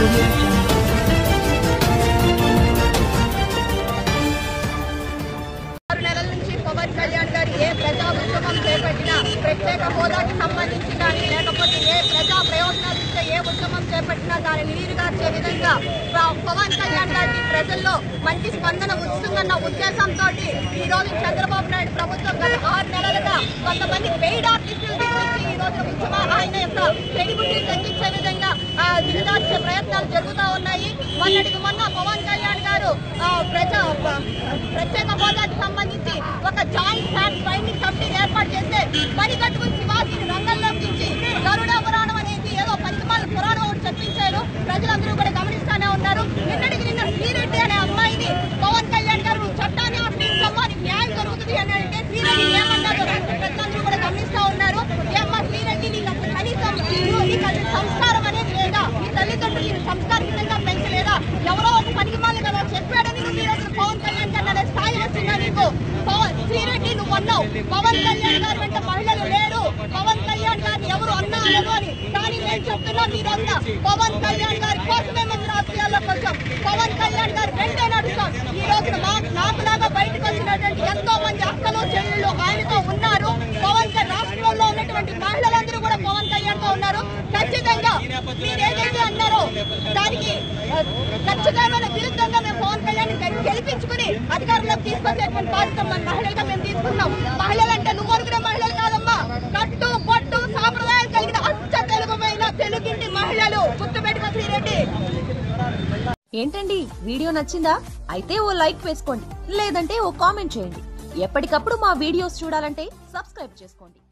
audio jungle. ఆరు నెలల నుంచి పవన్ కళ్యాణ్ గారు ఏ ప్రజా ఉద్యమం చేపట్టినా ప్రత్యేక హోదాకి సంబంధించి కానీ లేకపోతే ఏ ప్రజా ప్రయోజనాలు ఇచ్చే ఏ ఉద్యమం చేపట్టినా దాన్ని నీరుగార్చే విధంగా ప- పవన్ కళ్యాణ్ గారికి ప్రజల్లో మంచి స్పందన వస్తుందన్న ఉద్దేశంతో ఈ రోజు చంద్రబాబు నాయుడు ప్రభుత్వం గత ఆరు నెలలుగా కొంతమంది పెయిడ్ ఆర్టిస్టులు తీసుకొచ్చి ఈ రోజు ఉద్యమ ఆయన యొక్క క్రెడిబిలిటీ తగ్గించే విధంగా ఆ, దిగజార్చే ప్రయత్నాలు జరుగుతూ ఉన్నాయి మొన్నటికి మొన్న పవన్ కళ్యాణ్ గారు ఆ, ప్రజా ప- ప్రత్యేక హోదాకి సంబంధించి ఒక జాయింట్ ఫ్యాక్ట్ ఫైండింగ్ కమిటీ ఏర్పాటు చేస్తే పని కట్టుకుని శివాజీని రంగంలోకి దించి గరుడ పురాణం అనేది ఏదో పనికిమాల పురాణం ఒకటి చెప్పించారు ప్రజలందరూ కూడా గమనిస్తూనే ఉన్నారు నిన్నటికి నిన్న శ్రీరెడ్డి అనే అమ్మాయిని పవన్ కళ్యాణ్ గారు "నువ్వు చట్టాన్ని ఆశ్రయించమ్మా నీకు న్యాయం జరుగుతుంది అని అంటే శ్రీరెడ్డి ఏమన్నారు ప్రజలందరూ కూడా గమనిస్తూ ఉన్నారు ఏమ్మా శ్రీరెడ్డి నీకు అసలు కనీసం నీకు నీకు అసలు సంస్కారం అనేది లేదా నీ తల్లిదండ్రులు నీకు సంస్కారయుతంగా పెంచలేదా ఎవరో ఒక పనికి మాలి కదా చెప్పాడని నువ్వు ఈ రోజు పవన్ కళ్యాణ్ గారు అనే స్థాయి వచ్చిందా నీకు పవన్ శ్రీరెడ్డి నువ్వు అన్నావు పవన్ కళ్యాణ్ గారు వెంట మహిళలు లేరు పవన్ కళ్యాణ్ గారిని ఎవరు అన్నారు అని కానీ నేను చెప్తున్నాను ఈ రోజున పవన్ కళ్యాణ్ గారి కోసమే మేము రాజకీయాల్లోకి వచ్చాం పవన్ కళ్యాణ్ గారు వెంటే నడుస్తాం ఈ రోజున మా నాకులాగా బయటకు వచ్చినటువంటి ఎంతో మంది అక్కలు చెల్లెళ్ళు ఆయనతో ఉన్నారు పవన్ కళ్యాణ్ రాష్ట్రంలో ఉన్నటువంటి మహిళలందరూ కూడా పవన్ కళ్యాణ్ తో ఉన్నారు ఖచ్చితంగా మీరు ఏదైతే అన్నారో దానికి ఆ, ఖచ్చితమైన విరుద్ధంగా మేము పవన్ కళ్యాణ్ గెలిపించుకుని అధికారంలోకి తీసుకొచ్చేటువంటి బాధ్యత మన మహిళలుగా మేము తీసుకున్నాం మహిళలంటే నువ్వు అనుకునే మహిళలు కాదమ్మా కట్టు పట్టు సాంప్రదాయాలు కలిగిన అచ్చ తెలుగుమైన తెలుగింటి మహిళలు గుర్తుపెట్టుకో శ్రీరెడ్డి ఏంటండి వీడియో నచ్చిందా అయితే ఓ లైక్ వేసుకోండి లేదంటే ఓ కామెంట్ చేయండి ఎప్పటికప్పుడు మా వీడియోస్ చూడాలంటే సబ్స్క్రైబ్ చేసుకోండి